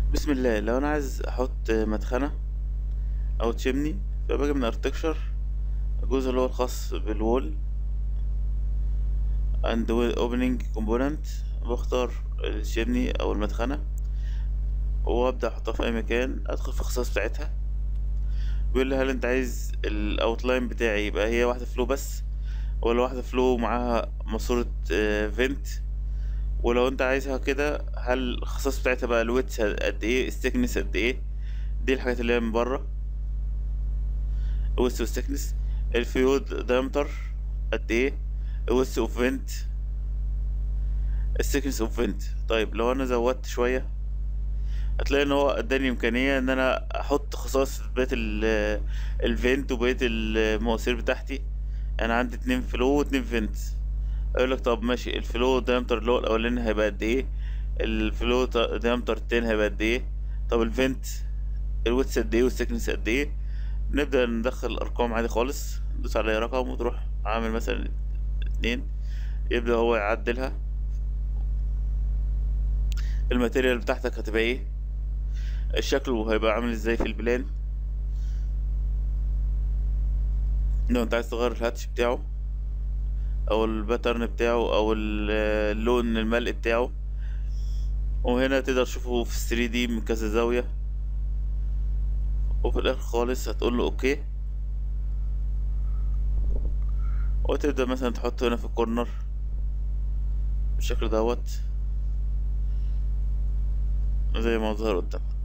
بسم الله لو انا عايز احط مدخنة او تشيمني فباجي من ارتكشر الجزء اللي هو الخاص بالوول عند اوبننج كومبوننت بختار الشيمني او المدخنة وابدا احطها في اي مكان ادخل في الخصائص بتاعتها بيقول لي هل انت عايز الاوتلاين بتاعي يبقى هي واحدة فلو بس ولا واحدة فلو معاها ماسورة فينت ولو انت عايزها كده هل الخصائص بتاعتها بقى الويتس قد ايه الثيكنس قد ايه دي الحاجات اللي هي من بره الويتس والثيكنس الفيود دايمتر قد ايه الويتس اوف فينت الثيكنس اوف فينت طيب لو انا زودت شويه هتلاقي ان هو اداني امكانيه ان انا احط خصائص بقيه ال- الفينت وبقيه المواسير بتاعتي انا عندي اتنين فلو واتنين فينت اقول لك طب ماشي الفلو دايمتر اللي هو الاولاني هيبقى قد ايه الفلو دايمتر التاني هيبقى قد ايه طب الفينت الويتس قد ايه والسكنس قد ايه نبدأ ندخل ارقام عادي خالص ندوس على اي رقم وتروح عامل مثلا اتنين يبدأ هو يعدلها الماتيريال بتاعتك هتبقى ايه الشكل هيبقى عامل ازاي في البلان لو انت عايز تغير الهاتش بتاعه او الباترن بتاعه او ال- اللون الملء بتاعه وهنا تقدر تشوفه في 3 دي من كذا زاوية وفي الاخر خالص هتقول له اوكي وتبدأ مثلا تحطه هنا في الكورنر بالشكل دوت زي ما ظهر قدامك